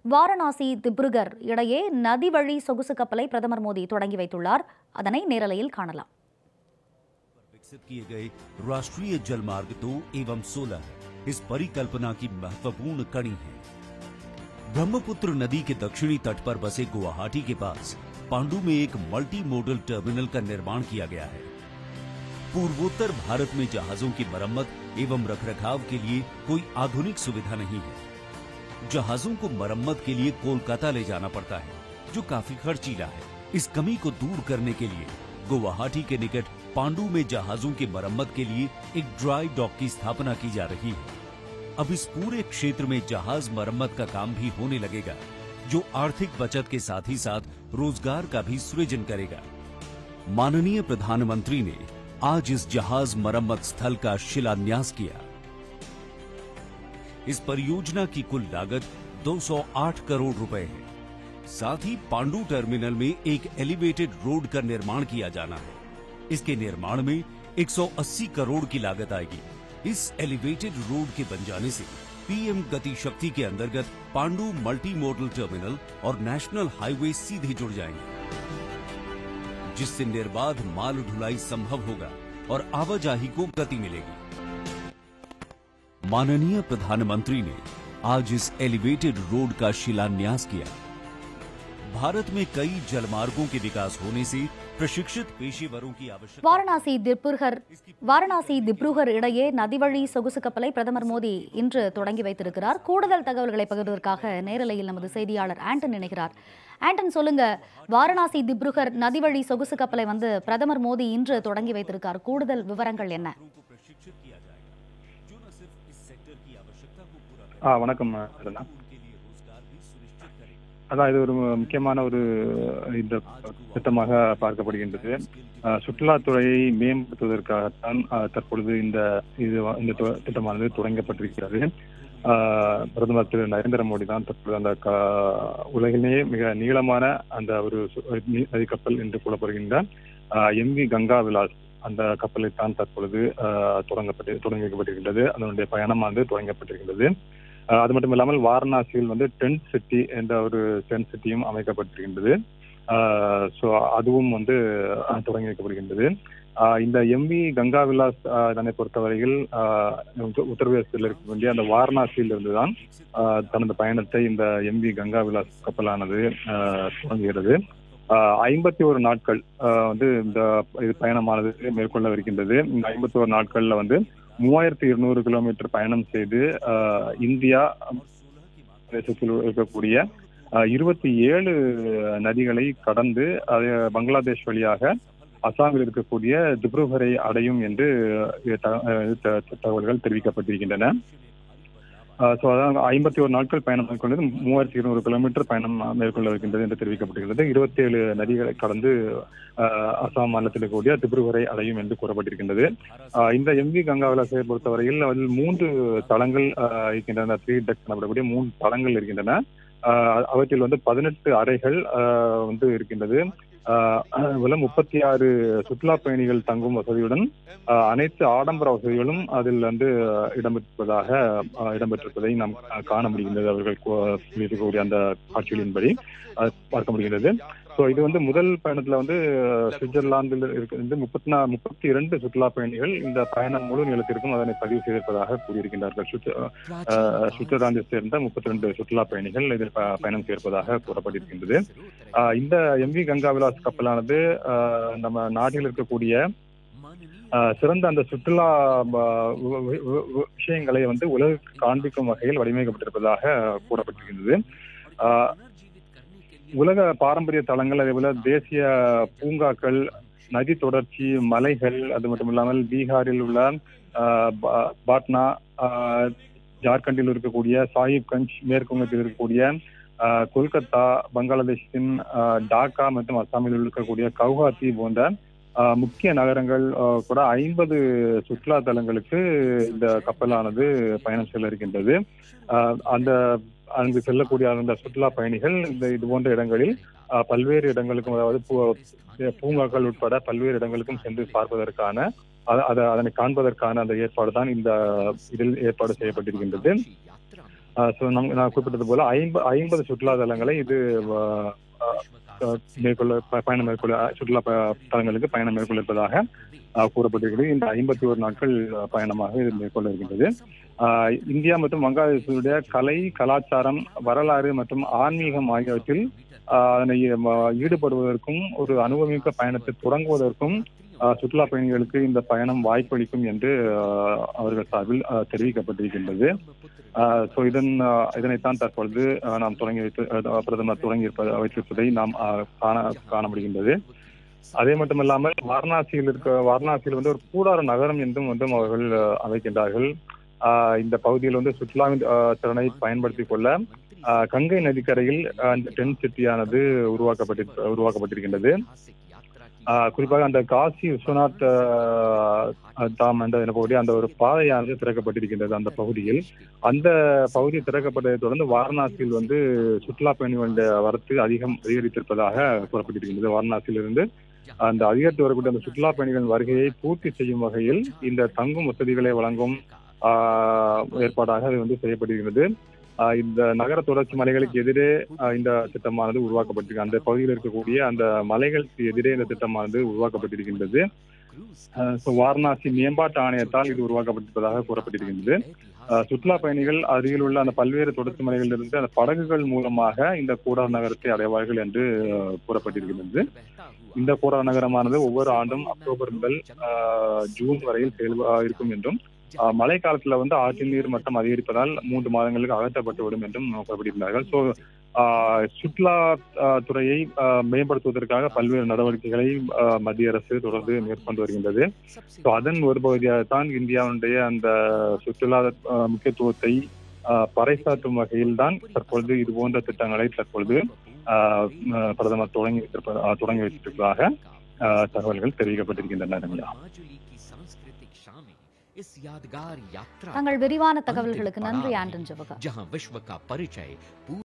வாரணாசி திப்ருகர் இடையே நதி வழி சொகுசு கப்பலை பிரதமர் மோடி தொடங்கி வைத்துள்ளார் அதனை நேரலையில் காணலாம் विकसित किए गए राष्ट्रीय जलमार्ग दो एवं सोलह इस परिकल्पना की महत्वपूर्ण कड़ी है ब्रह्मपुत्र नदी के दक्षिणी तट पर बसे गुवाहाटी के पास पांडु में एक मल्टी मोडल टर्मिनल का निर्माण किया गया है पूर्वोत्तर भारत में जहाजों की मरम्मत एवं रखरखाव के लिए कोई आधुनिक सुविधा नहीं है जहाजों को मरम्मत के लिए कोलकाता ले जाना पड़ता है जो काफी खर्चीला है इस कमी को दूर करने के लिए गुवाहाटी के निकट पांडु में जहाजों की मरम्मत के लिए एक ड्राई डॉक की स्थापना की जा रही है अब इस पूरे क्षेत्र में जहाज मरम्मत का काम भी होने लगेगा जो आर्थिक बचत के साथ ही साथ रोजगार का भी सृजन करेगा माननीय प्रधानमंत्री ने आज इस जहाज मरम्मत स्थल का शिलान्यास किया इस परियोजना की कुल लागत 208 करोड़ रुपए है साथ ही पांडु टर्मिनल में एक एलिवेटेड रोड का निर्माण किया जाना है इसके निर्माण में 180 करोड़ की लागत आएगी इस एलिवेटेड रोड के बन जाने से पीएम गति शक्ति के अंतर्गत पांडु मल्टी मॉडल टर्मिनल और नेशनल हाईवे सीधे जुड़ जाएंगे जिससे निर्बाध माल ढुलाई संभव होगा और आवाजाही को गति मिलेगी माननीय प्रधानमंत्री ने आज इस एलिवेटेड रोड का शिलान्यास किया भारत में कई जलमार्गों के विकास होने से प्रशिक्षित पेशेवरों की आवश्यकता வாரணாசி திப்ருகர் வாரணாசி திப்ருகர் இடையே நதிவழி சொகுசு கப்பலை பிரதமர் மோடி இன்று தொடங்கி வைத்திருக்கிறார் கூடுதல் தகவல்களை பகிர்வதற்காக நேரலையில் நமது செய்தியாளர் ஆண்டன் இணைகிறார் ஆண்டன் சொல்லுங்க வாரணாசி திப்ருகர் நதிவழி சொகுசு கப்பலை வந்து பிரதமர் மோடி இன்று தொடங்கி வைத்திருக்கார் கூடுதல் விவரங்கள் என்ன को प्रशिक्षित किया जाएगा जो न सिर्फ इस सेक्टर की आवश्यकता को पूरा ஆ करेगा வணக்கம் அருணா. उनके लिए रोजगार भी सुनिश्चित करेगा அதான் இது ஒரு முக்கியமான ஒரு இந்த திட்டமாக பார்க்கப்படுகின்றது ஆ, சுற்றுலாத்துறையை மேம்படுத்துவதற்காகத்தான் ஆ, தற்பொழுது இந்த இது இந்த து- திட்டமானது தொடங்கப்பட்டிருக்கிறது ஆ, பிரதமர் திரு நரேந்திர மோடி தான் தற்பொழுது அந்த க- உலகிலேயே மிக நீளமான அந்த ஒரு சு- நீ- நதி கப்பல் என்று கூறப்படுகின்ற எம் வி கங்கா விலாஸ் அந்த கப்பலை தான் தற்பொழுது ஆ, தொடங்கப்பட்டு தொடங்கி வைக்கப்பட்டிருக்கின்றது அதனுடைய பயணமானது தொடங்கப்பட்டிருக்கின்றது அஹ் அது மட்டும் இல்லாமல் வாரணாசியில் வந்து டென்ட் சிட்டி என்ற ஒரு டென்ட் சிட்டியும் அமைக்கப்பட்டிருக்கின்றது ஸோ அதுவும் வந்து அஹ், தொடங்கி வைக்கப்படுகின்றது அஹ் இந்த எம்வி கங்கா விலாஸ் அஹ், இதனை பொறுத்தவரையில் அஹ், உத்த- உத்தரப்பிரதேசத்தில் இருக்கக்கூடிய அந்த வாரணாசியில் இருந்துதான் அஹ், தனது பயணத்தை இந்த எம்வி கங்கா விலாஸ் கப்பலானது அஹ், தொடங்குகிறது ஐம்பத்தி ஒரு நாட்கள் அஹ், வந்து இந்த இது பயணமானது மேற்கொள்ளவிருக்கின்றது இந்த ஐம்பத்தி ஒரு நாட்கள்ல வந்து மூவாயிரத்தி இருநூறு கிலோமீட்டர் பயணம் செய்து ஆஹ், இந்தியா பிரதேசத்தில் இருக்கக்கூடிய இருபத்தி ஏழு நதிகளை கடந்து அது பங்களாதேஷ் வழியாக அசாமில் இருக்கக்கூடிய திப்ருகரை அடையும் என்று அஹ், த- அஹ், த- தகவல்கள் தெரிவிக்கப்பட்டிருக்கின்றன ஸோ அதான் ஐம்பத்தி ஒரு நாட்கள் பயணம் மேற்கொண்டது மூவாயிரத்தி இருநூறு கிலோமீட்டர் பயணம் மேற்கொள்ள இருக்கின்றது என்று தெரிவிக்கப்பட்டிருக்கிறது இருபத்தி ஏழு நதிகளை கடந்து ஆஹ், அசாம் மாநிலத்தில் இருக்கக்கூடிய திப்ருகரை அடையும் என்று கூறப்பட்டிருக்கின்றது ஆஹ் இந்த எம்வி கங்காவிலாசை பொறுத்தவரையில் அதில் மூன்று தளங்கள் ஆஹ், இருக்கின்றன த்ரீ டெக் எனப்படக்கூடிய மூன்று தளங்கள் இருக்கின்றன ஆஹ், அவற்றில் வந்து பதினெட்டு அறைகள் ஆஹ், வந்து இருக்கின்றது ஆஹ், அதுபோல முப்பத்தி ஆறு சுற்றுலா பயணிகள் தங்கும் வசதியுடன் ஆஹ், அனைத்து ஆடம்பர வசதிகளும் அதில் வந்து ஆஹ், இடம்பெற்றிருப்பதாக ஆஹ், இடம்பெற்றிருப்பதை நாம் ஆஹ், காண முடிகின்றது அவர்கள் கூ- சொல்லியிருக்கக்கூடிய அந்த காட்சிகளின்படி ஆஹ், பார்க்க முடிகிறது ஸோ இது வந்து முதல் பயணத்துல வந்து ஆஹ், சுவிட்சர்லாந்தில் இருந்து முப்பத்தி நா முப்பத்தி இரண்டு சுற்றுலா பயணிகள் இந்த பயணம் முழு நிலத்திற்கும் அதனை பதிவு செய்திருப்பதாக கூறியிருக்கின்றார்கள் சுற்று- ஆஹ், சுவிட்சர்லாந்தை சேர்ந்த முப்பத்தி ரெண்டு சுற்றுலா பயணிகள் இதில் ப- பயணம் செய்திருப்பதாக கூறப்பட்டிருக்கின்றது ஆஹ், இந்த எம்வி கங்கா விலாஸ் கப்பலானது ஆஹ், நம்ம நாட்டில் இருக்கக்கூடிய ஆஹ், சிறந்த அந்த சுற்றுலா ப- வி- வி- வி- விஷயங்களை வந்து உலகுக்கு காண்பிக்கும் வகையில் வடிவமைக்கப்பட்டிருப்பதாக கூறப்பட்டிருக்கின்றது ஆஹ், உலக பாரம்பரிய தலங்கள் அதே போல தேசிய பூங்காக்கள் நதி தொடர்ச்சி மலைகள் அது மட்டும் இல்லாமல் பீகாரில் உள்ள ஆஹ், பா- பாட்னா ஆஹ், ஜார்க்கண்டில் இருக்கக்கூடிய சாஹிப்கஞ்ச் மேற்கு வங்கத்தில் இருக்கக்கூடிய ஆஹ், கொல்கத்தா பங்களாதேஷின் ஆஹ், டாக்கா மற்றும் அஸ்ஸாமில் இருக்கக்கூடிய கவுஹாத்தி போன்ற ஆஹ், முக்கிய நகரங்கள் ஆஹ், கூட ஐம்பது சுற்றுலா தலங்களுக்கு இந்த கப்பலானது பயணம் செல்ல இருக்கின்றது ஆஹ், அந்த அங்கு செல்லக்கூடிய அந்த சுற்றுலா பயணிகள் இந்த இது போன்ற இடங்களில் ஆஹ், பல்வேறு இடங்களுக்கும் அதாவது பூ- பூங்காக்கள் உட்பட பல்வேறு இடங்களுக்கும் சென்று பார்ப்பதற்கான அத- அத- அதனை காண்பதற்கான அந்த ஏற்பாடு தான் இந்த இதில் ஏற்பாடு செய்யப்பட்டிருக்கின்றது ஸோ நம் நான் குறிப்பிட்டது போல ஐம்பது ஐம்பது சுற்றுலா தலங்களை இது அஹ், அஹ், மேற்கொள்ள ப- பயணம் மேற்கொள்ள சுற்றுலா ப- தலங்களுக்கு பயணம் மேற்கொள்ள இருப்பதாக அஹ், கூறப்பட்டிருக்கிறது இந்த ஐம்பத்தி ஒரு நாட்கள் அஹ், பயணமாக இது மேற்கொள்ள இருக்கின்றது அஹ், இந்தியா மற்றும் வங்காளதேசத்துடைய கலை கலாச்சாரம் வரலாறு மற்றும் ஆன்மீகம் ஆகியவற்றில் அஹ், அதனை ம- ஈடுபடுவதற்கும் ஒரு அனுபவமிக்க பயணத்தை தொடங்குவதற்கும் அஹ், சுற்றுலா பயணிகளுக்கு இந்த பயணம் வாய்ப்பளிக்கும் என்று அஹ், அவர்கள் சார்பில் அஹ், தெரிவிக்கப்பட்டிருக்கின்றது ஸோ இதன் அஹ், இதனைத்தான் தற்பொழுது அஹ், நாம் தொடங்கி வைத்து அஹ், பிரதமர் தொடங்கி இருப்ப வைத்திருப்பதை நாம் அஹ், காண காண முடிகின்றது அதே மட்டுமல்லாமல் வாரணாசியில் இருக்க வாரணாசியில் வந்து ஒரு கூடார நகரம் என்றும் வந்து அவர்கள் அஹ், அமைக்கின்றார்கள் ஆஹ் இந்த பகுதியில் வந்து சுற்றுலாவின் அஹ், திறனை பயன்படுத்திக் கொள்ள ஆஹ், கங்கை நதிக்கரையில் அஹ், இந்த டென்ட் சிட்டியானது உருவாக்கப்பட்டு உருவாக்கப்பட்டிருக்கின்றது ஆஹ், குறிப்பாக அந்த காசி விஸ்வநாத் ஆஹ், தாம் என்ற எனக்கூடிய அந்த ஒரு பாதையானது திறக்கப்பட்டிருக்கின்றது அந்த பகுதியில் அந்த பகுதி திறக்கப்பட்டதை தொடர்ந்து வாரணாசியில் வந்து சுற்றுலா பயணிகளுடைய வரத்து அதிகம் அதிகரித்திருப்பதாக கூறப்பட்டிருக்கின்றது வாரணாசியிலிருந்து அந்த அதிகரித்து வரக்கூடிய அந்த சுற்றுலா பயணிகளின் வருகையை பூர்த்தி செய்யும் வகையில் இந்த தங்கும் வசதிகளை வழங்கும் ஆஹ், ஏற்பாடாக அது வந்து செய்யப்பட்டிருக்கிறது ஆஹ், இந்த நகர தொடர்ச்சி மலைகளுக்கு எதிரே ஆஹ், இந்த திட்டமானது உருவாக்கப்பட்டிருக்கு அந்த பகுதியில் இருக்கக்கூடிய அந்த மலைகளுக்கு எதிரே இந்த திட்டமானது உருவாக்கப்பட்டிருக்கின்றது ஆஹ், so வாரணாசி மேம்பாட்டு ஆணையத்தால் இது உருவாக்கப்பட்டிருப்பதாக கூறப்பட்டிருக்கின்றது ஆஹ், சுற்றுலா பயணிகள் அருகில் உள்ள அந்த பல்வேறு தொடர்ச்சி மலைகளிலிருந்து அந்த படகுகள் மூலமாக இந்த கூடார் நகரத்தை அடைவார்கள் என்று ஆஹ், கூறப்பட்டிருக்கின்றது இந்த கூடார் நகரமானது ஒவ்வொரு ஆண்டும் அக்டோபர் முதல் ஆஹ், ஜூன் வரையில் செயல் ஆஹ், இருக்கும் என்றும் ஆஹ், மழை காலத்துல வந்து ஆற்றின் நீர் மட்டம் அதிகரிப்பதால் மூன்று மாதங்களுக்கு அகற்றப்பட்டுவிடும் என்றும் கூறப்பட்டிருந்தார்கள் ஸோ சுற்றுலா ஆஹ், துறையை ஆஹ், மேம்படுத்துவதற்காக பல்வேறு நடவடிக்கைகளை ஆஹ், மத்திய அரசு தொடர்ந்து மேற்கொண்டு வருகின்றது ஸோ அதன் ஒரு பகுதியாகத்தான் இந்தியாவுடைய அந்த சுற்றுலா ஆஹ், முக்கியத்துவத்தை ஆஹ், பறைசாற்றும் வகையில் தான் தற்பொழுது இது போன்ற திட்டங்களை தற்பொழுது ஆஹ், ஆஹ், பிரதமர் தொடங்கி வைத்திருப்ப- ஆஹ், தொடங்கி வைத்திருப்பதாக ஆஹ், தகவல்கள் தெரிவிக்கப்பட்டிருக்கின்றன ரம்யா. தங்கள் விரிவான தகவல்களுக்கு நன்றி ஆண்டன் ஜவகா जहां विश्व का परिचय